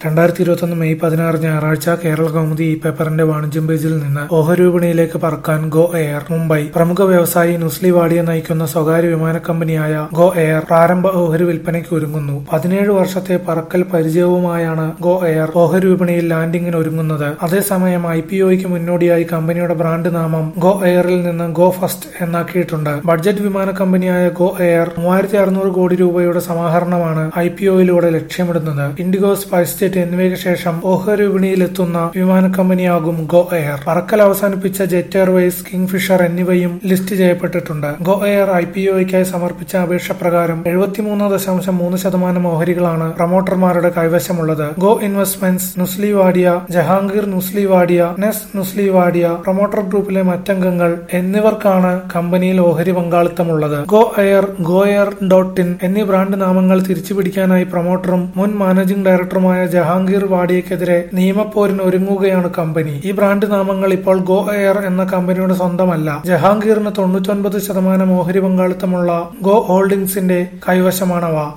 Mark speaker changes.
Speaker 1: രണ്ടായിരത്തി ഇരുപത്തൊന്ന് മെയ് പതിനാറ് ഞായറാഴ്ച കേരള കൗമുദി ഈ പേപ്പറിന്റെ വാണിജ്യം പേജിൽ നിന്ന് ഓഹരി വിപണിയിലേക്ക് പറക്കാൻ ഗോ എയർ മുംബൈ പ്രമുഖ വ്യവസായി നുസ്ലി വാഡിയെ നയിക്കുന്ന സ്വകാര്യ വിമാന കമ്പനിയായ ഗോ എയർ പ്രാരംഭ ഓഹരി വിൽപ്പനയ്ക്ക് ഒരുങ്ങുന്നു പതിനേഴ് വർഷത്തെ പറക്കൽ പരിചയവുമായാണ് ഗോ എയർ ഓഹരി വിപണിയിൽ ലാൻഡിംഗിന് ഒരുങ്ങുന്നത് അതേസമയം ഐ പി ഒയ്ക്ക് മുന്നോടിയായി കമ്പനിയുടെ ബ്രാൻഡ് നാമം ഗോ എയറിൽ നിന്ന് ഗോ ഫസ്റ്റ് എന്നാക്കിയിട്ടുണ്ട് ബഡ്ജറ്റ് വിമാന കമ്പനിയായ ഗോ എയർ മൂവായിരത്തി അറുന്നൂറ് കോടി രൂപയുടെ സമാഹരണമാണ് ഐ പി ഒയിലൂടെ ലക്ഷ്യമിടുന്നത് ഇൻഡിഗോ സ്പൈസ് ജെറ്റ് എന്നിവയ്ക്ക് ശേഷം ഓഹരി വിപണിയിലെത്തുന്ന വിമാന കമ്പനിയാകും ഗോ എയർ പറക്കൽ അവസാനിപ്പിച്ച ജെറ്റ് എയർവേസ് കിങ്ഫിഷർ എന്നിവയും ലിസ്റ്റ് ചെയ്യപ്പെട്ടിട്ടുണ്ട് ഗോ എയർ ഐ പി ഒയ്ക്കായി സമർപ്പിച്ച അപേക്ഷ പ്രകാരം എഴുപത്തിമൂന്ന് ദശാംശം മൂന്ന് ശതമാനം ഓഹരികളാണ് പ്രൊമോട്ടർമാരുടെ കൈവശമുള്ളത് Go Investments Nusli Wadia Jehangir Nusli Wadia Ness Nusli Wadia promoter ഗ്രൂപ്പിലെ മറ്റംഗങ്ങൾ എന്നിവർക്കാണ് കമ്പനിയിൽ ഓഹരി പങ്കാളിത്തമുള്ളത് Go Air Go Air dot in എന്നീ ബ്രാൻഡ് നാമങ്ങൾ തിരിച്ചുപിടിക്കാനായി പ്രൊമോട്ടറും മുൻ മാനേജിംഗ് ഡയറക്ടറുമായ ജഹാംഗീർ വാഡിയക്കെതിരെ നിയമപ്പോരിന് ഒരുങ്ങുകയാണ് കമ്പനി ഈ ബ്രാൻഡ് നാമങ്ങൾ ഇപ്പോൾ ഗോ എയർ എന്ന കമ്പനിയുടെ സ്വന്തമല്ല ജഹാംഗീറിന് തൊണ്ണൂറ്റൊൻപത് ശതമാനം ഓഹരി പങ്കാളിത്തമുള്ള ഗോ ഹോൾഡിംഗ്സിന്റെ കൈവശമാണവ